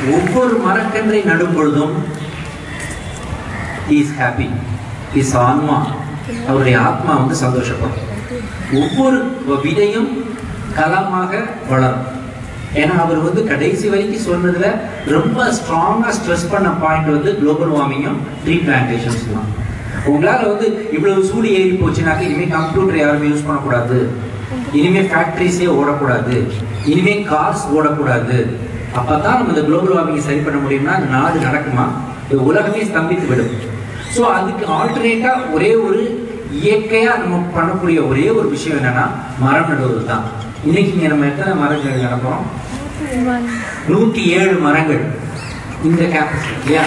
ஒவ்வொரு மரக்கன்றை நடும் பொழுதும் இஸ் ஹாப்பி இஸ் ஆன்மா அவருடைய ஆத்மா வந்து சந்தோஷப்படும் ஒவ்வொரு விதையும் கலமாக வளரும் ஏன்னா அவர் வந்து கடைசி வரைக்கும் சொன்னதுல ரொம்ப ஸ்ட்ராங்கா ஸ்ட்ரெஸ் பண்ண பாயிண்ட் வந்து குளோபல் வார்மிங்கும் ட்ரீ பிளான்டேஷன்ஸ் தான் உங்களால வந்து இவ்வளவு சூடு ஏறி போச்சுனாக்க இனிமே கம்ப்யூட்டர் யாருமே யூஸ் பண்ணக்கூடாது இனிமே ஃபேக்டரிஸே ஓடக்கூடாது இனிமே கார்ஸ் ஓடக்கூடாது அப்பதான் நம்ம இந்த குளோபல் வார்மிங் சரி பண்ண முடியும்னா இந்த நாடு நடக்குமா இந்த உலகமே ஸ்தம்பித்து விடும் ஸோ அதுக்கு ஆல்டர்னேட்டா ஒரே ஒரு இயற்கையா நம்ம பண்ணக்கூடிய ஒரே ஒரு விஷயம் என்னன்னா மரம் நடுவது தான் இன்னைக்கு இங்க நம்ம எத்தனை மரங்கள் நடக்கிறோம் நூத்தி ஏழு மரங்கள் இந்த கேம்பஸ் இல்லையா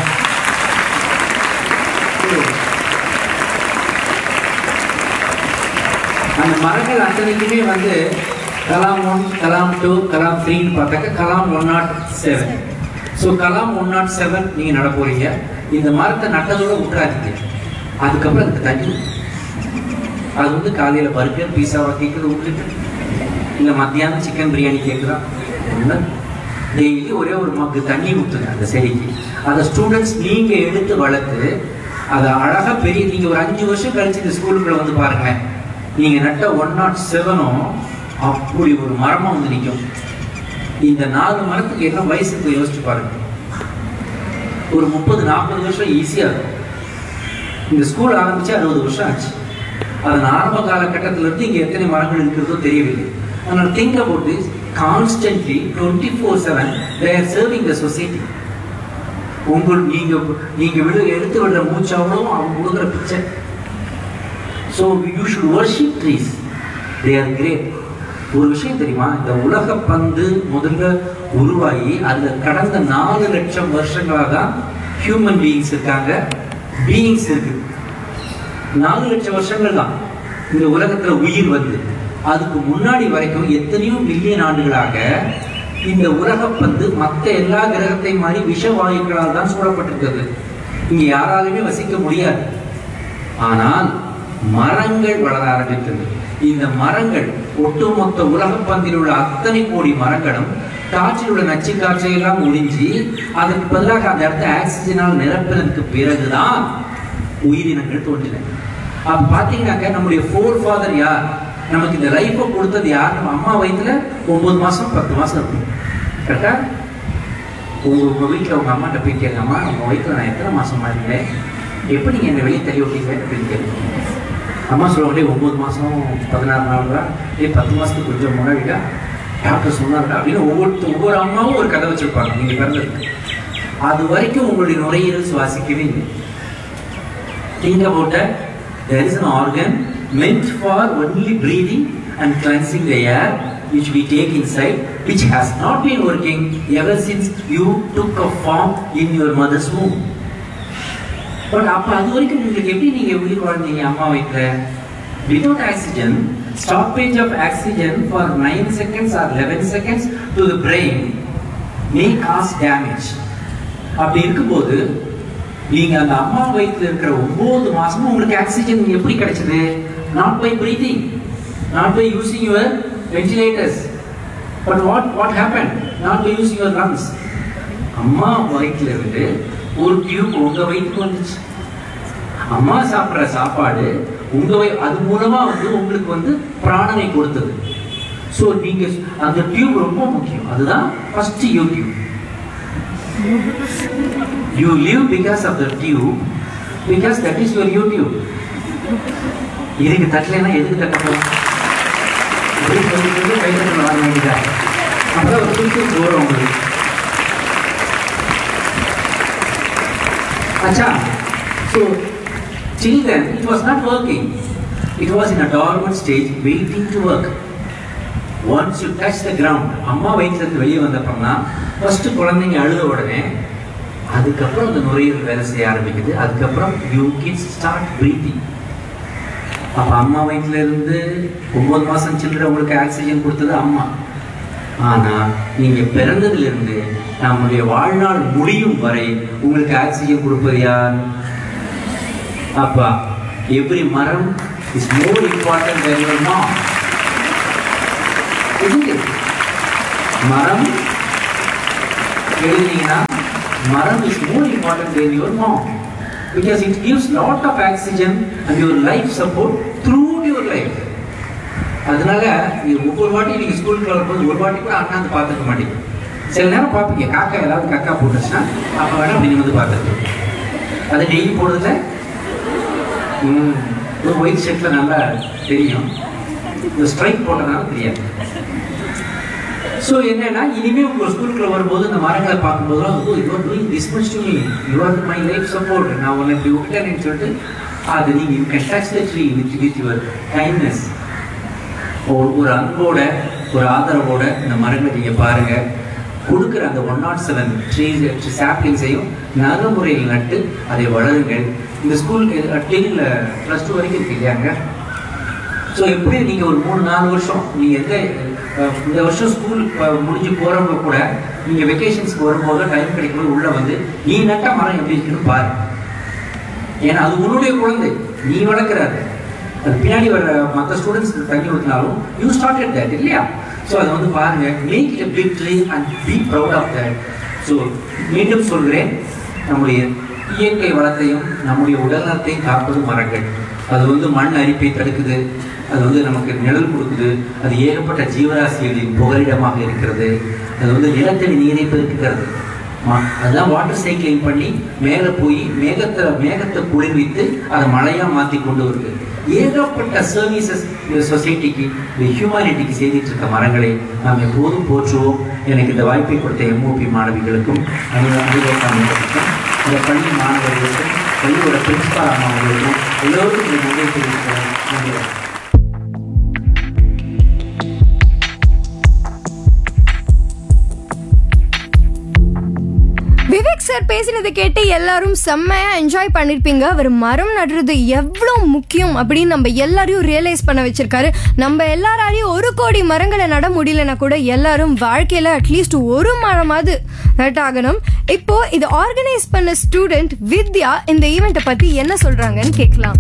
அந்த மரங்கள் அத்தனைக்குமே வந்து கலாம் ஒன் கலாம் டூ கலாம் த்ரீன்னு பார்த்தாக்க Kalam one nought seven so Kalam one nought seven நீங்க நட போறீங்க இந்த மரத்தை நட்டதோட விட்டுறாதீங்க அதுக்கப்புறம் அதுக்கு தண்ணி அது வந்து காலையில பர்கர் பீஸாவா கேட்குது உங்களுக்கு இல்ல மத்தியானம் சிக்கன் பிரியாணி கேட்குறா டெய்லி ஒரே ஒரு மக்கு தண்ணி ஊற்றுங்க அந்த செடிக்கு அதை ஸ்டூடெண்ட்ஸ் நீங்க எடுத்து வளர்த்து அதை அழகா பெரிய நீங்க ஒரு அஞ்சு வருஷம் கழிச்சு இந்த ஸ்கூலுக்குள்ள வந்து பாருங்க நீங்க நட்ட ஒன் நாட் செவனும் அப்படி ஒரு மரமா வந்து நிற்கும் இந்த நாலு மரத்துக்கு என்ன வயசுக்கு யோசிச்சு பாருங்க ஒரு முப்பது நாற்பது வருஷம் ஈஸியா இருக்கும் இந்த ஸ்கூல் ஆரம்பிச்சு அறுபது வருஷம் ஆச்சு அதன் ஆரம்ப காலகட்டத்தில இருந்து இங்க எத்தனை மரங்கள் இருக்கிறதோ தெரியவில்லை ஆனால் think about this constantly twenty four seven they're serving the society உங்கள் நீங்க நீங்க விடு எடுத்து விடுற மூச்சாவளவும் அவங்க கொடுக்குற picture so you should worship trees they are great ஒரு விஷயம் தெரியுமா இந்த உலக பந்து முதல்ல உருவாகி அதுல கடந்த நாலு லட்சம் வருஷங்களாக தான் ஹியூமன் பீயிங்ஸ் இருக்காங்க பீயிங்ஸ் இருக்கு நாலு லட்சம் வருஷங்கள் தான் இந்த உலகத்துல உயிர் வந்து அதுக்கு முன்னாடி வரைக்கும் எத்தனையோ மில்லியன் ஆண்டுகளாக இந்த உலகப்பந்து மற்ற எல்லா கிரகத்தை மாதிரி விஷவாயுக்களால் தான் சூழப்பட்டிருக்கிறது இங்க யாராலுமே வசிக்க முடியாது ஆனால் மரங்கள் வளர ஆரம்பித்தது இந்த மரங்கள் ஒட்டுமொத்த உலகப்பந்தில் உள்ள அத்தனை கோடி மரங்களும் காற்றில் உள்ள நச்சு காற்றை எல்லாம் ஒழிஞ்சி அதற்கு பதிலாக அந்த இடத்த ஆக்சிஜனால் நிரப்பினதுக்கு பிறகுதான் உயிரினங்கள் தோன்றின அப்ப பாத்தீங்கன்னாக்க நம்முடைய ஃபோர் ஃபாதர் யார் நமக்கு இந்த லைஃபை கொடுத்தது யார் நம்ம அம்மா வயிற்றுல ஒன்பது மாசம் பத்து மாசம் இருக்கும் கரெக்டா உங்க உங்க வீட்டுல உங்க அம்மாட்ட போய் கேளுங்க அம்மா உங்க வயிற்றுல நான் எத்தனை மாசமா இருந்தேன் எப்படி நீங்க என்ன வெளியே தள்ளி விட்டீங்க அப்படின்னு கேளுங்க அம்மா சொல்லுவாங்க ஒன்பது மாசம் பதினாறு நாள் தான் ஏ பத்து மாசத்துக்கு கொஞ்சம் முன்னாடிடா டாக்டர் சொன்னார்டா அப்படின்னு ஒவ்வொரு ஒவ்வொரு அம்மாவும் ஒரு கதை வச்சிருப்பாங்க நீங்க பிறந்ததுக்கு அது வரைக்கும் உங்களுடைய நுரையீரல் சுவாசிக்கவே இல்லை think about that there is an organ meant for only breathing and cleansing the air which we take inside which has not been working ever since you took a form in your mother's womb but அப்ப அது வரைக்கும் உங்களுக்கு எப்படி நீங்க உயிர் வாழ்ந்தீங்க அம்மா வயிற்றுல without oxygen stoppage of oxygen for 9 seconds or 11 seconds to the brain may cause damage அப்படி இருக்கும்போது நீங்க அந்த அம்மா வயிற்றுல இருக்கிற ஒன்பது மாசமும் உங்களுக்கு ஆக்சிஜன் எப்படி கிடைச்சது not by breathing not by using your ventilators but what what happen not by using your lungs அம்மா வயிற்றுல இருந்து ஒரு டியூப் உங்க வயிற்றுக்கு வந்துச்சு அம்மா சாப்பிடுற சாப்பாடு உங்க வய அது மூலமா வந்து உங்களுக்கு வந்து பிராணனை கொடுத்தது ஸோ நீங்க அந்த டியூப் ரொம்ப முக்கியம் அதுதான் first YouTube You live because of the tube, because that is your YouTube. இதுக்கு தட்டலைன்னா எதுக்கு தட்ட போறோம் இப்படி சொல்லிட்டு கை தட்டல வர வேண்டியதா அப்பதான் ஒரு சுற்றி வரும் உங்களுக்கு அச்சா so till then it was not working it was in a dormant stage waiting to work once you touch the ground அம்மா வயிற்றுல இருந்து வெளியே வந்தப்பறம்னா ஃபர்ஸ்ட் குழந்தைங்க அழுத உடனே அதுக்கப்புறம் அந்த நுரையீரல் வேலை செய்ய ஆரம்பிக்குது அதுக்கப்புறம் யூ கிட்ஸ் ஸ்டார்ட் பிரீத்திங் அப்ப அம்மா வயிற்றுல இருந்து ஒன்பது மாசம் சில்லற உங்களுக்கு ஆக்சிஜன் கொடுத்தது அம்மா ஆனா நீங்க பிறந்ததுல இருந்து நம்முடைய வாழ்நாள் முடியும் வரை உங்களுக்கு ஆக்சிஜன் கொடுப்பது யார் அப்பா எவ்ரி மரம் is more important than your mom isn't it? மரம் எழுதினீங்கன்னா மரம் is more important than your mom because it gives lot of oxygen and your life support through your life அதனால நீங்க ஒவ்வொரு வாட்டி நீங்க ஸ்கூலுக்கு வரும்போது ஒரு வாட்டி கூட அண்ணாந்து பார்த்துக்க மாட்டீங்க சில நேரம் பார்ப்பீங்க காக்கா ஏதாவது கக்கா போட்டுச்சுன்னா அப்ப வேணா அப்படி நீங்க வந்து பார்த்துக்கலாம் அது டெய்லி போடுறதுல ம், ஒரு ஒயிட் ஷர்ட்ல நல்லா தெரியும் இந்த ஸ்ட்ரைக் போட்டதுனால தெரியாது ஸோ என்னன்னா இனிமே உங்க ஸ்கூலுக்குள்ள வரும்போது இந்த மரங்களை பார்க்கும்போது oh you are doing this much to me you are my life support நான் உன்னை இப்படி விட்டேன்னு சொல்லிட்டு அது நீங்க you can touch the tree with with your kindness ஒரு ஒரு அன்போட ஒரு ஆதரவோட இந்த மரங்களை நீங்க பாருங்க கொடுக்குற அந்த ஒன் நாட் செவன் ட்ரீஸ் சாப்ளிங்ஸையும் நல்ல முறையில் நட்டு அதை வளருங்கள் இந்த ஸ்கூல் டென்னில் ப்ளஸ் டூ வரைக்கும் இருக்கு இல்லையாங்க ஸோ எப்படி நீங்க ஒரு மூணு நாலு வருஷம் நீங்க எந்த அஹ், இந்த வருஷம் ஸ்கூல் முடிஞ்சு போறவங்க கூட நீங்க வெக்கேஷன்ஸ்க்கு வரும்போது டைம் கிடைக்கும்போது உள்ள வந்து நீ நட்ட மரம் எப்படி இருக்குன்னு பாரு ஏன்னா அது உன்னுடைய குழந்தை நீ வளர்க்குறாரு அது பின்னாடி வர மற்ற ஸ்டூடெண்ட்ஸ் தண்ணி ஊற்றினாலும் யூ ஸ்டார்டட் தட் இல்லையா ஸோ அதை வந்து பாருங்க make it big tree and be proud of that so மீண்டும் சொல்கிறேன் நம்முடைய இயற்கை வளத்தையும் நம்முடைய உடல்நலத்தையும் காப்பது மரங்கள் அது வந்து மண் அரிப்பை தடுக்குது அது வந்து நமக்கு நிழல் கொடுக்குது அது ஏகப்பட்ட ஜீவராசிகளின் புகலிடமாக இருக்கிறது அது வந்து நிலத்தடி நீரை பெருக்குகிறது மா- அதெல்லாம் வாட்டர் சைக்கிளிங் பண்ணி மேலே போய் மேகத்தை மேகத்தை குளிர்வித்து அதை மழையா மாத்தி கொண்டு வருது ஏகப்பட்ட சர்வீசஸ் இந்த சொசைட்டிக்கு இந்த ஹியூமானிட்டிக்கு செய்துட்டு இருக்க மரங்களை நாம் எப்போதும் போற்றுவோம் எனக்கு இந்த வாய்ப்பை கொடுத்த எம்ஓபி மாணவிகளுக்கும் அனுபவம் இந்த பள்ளி மாணவர்களுக்கும் பள்ளியோட பிரின்சிபால் அம்மா அவர்களுக்கும் எல்லோருக்கும் இந்த நன்றி தெரிவிக்கிறேன் நன்றி விவேக் சார் பேசினதை கேட்டு எல்லாரும் செம்மையா என்ஜாய் பண்ணிருப்பீங்க அவர் மரம் நடுறது எவ்வளோ முக்கியம் அப்படின்னு நம்ம எல்லாரையும் ரியலைஸ் பண்ண வச்சிருக்காரு நம்ம எல்லாராலையும் ஒரு கோடி மரங்களை நட முடியலனா கூட எல்லாரும் வாழ்க்கையில அட்லீஸ்ட் ஒரு மரமாவது நட்டாகணும் இப்போ இது ஆர்கனைஸ் பண்ண ஸ்டூடெண்ட் வித்யா இந்த ஈவெண்ட்டை பத்தி என்ன சொல்றாங்கன்னு கேட்கலாம்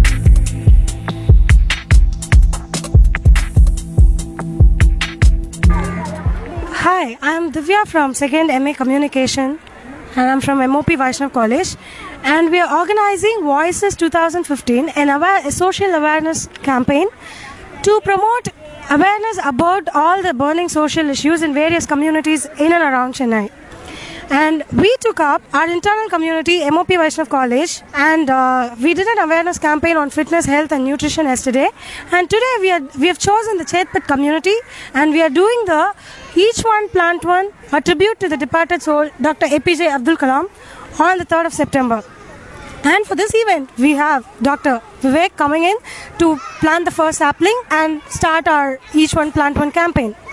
Hi, I'm Divya from 2nd MA Communication and I'm from MOP Vaishnav College and we are organizing Voices 2015 an aware, a social awareness campaign to promote awareness about all the burning social issues in various communities in and around Chennai. And we took up our internal community, MOP Vaishnav College, and uh, we did an awareness campaign on fitness, health, and nutrition yesterday. And today we are we have chosen the Chetpet community, and we are doing the Each One Plant One, a tribute to the departed soul, Dr. APJ Abdul Kalam, on the 3rd of September. And for this event, we have Dr. Vivek coming in to plant the first sapling and start our Each One Plant One campaign.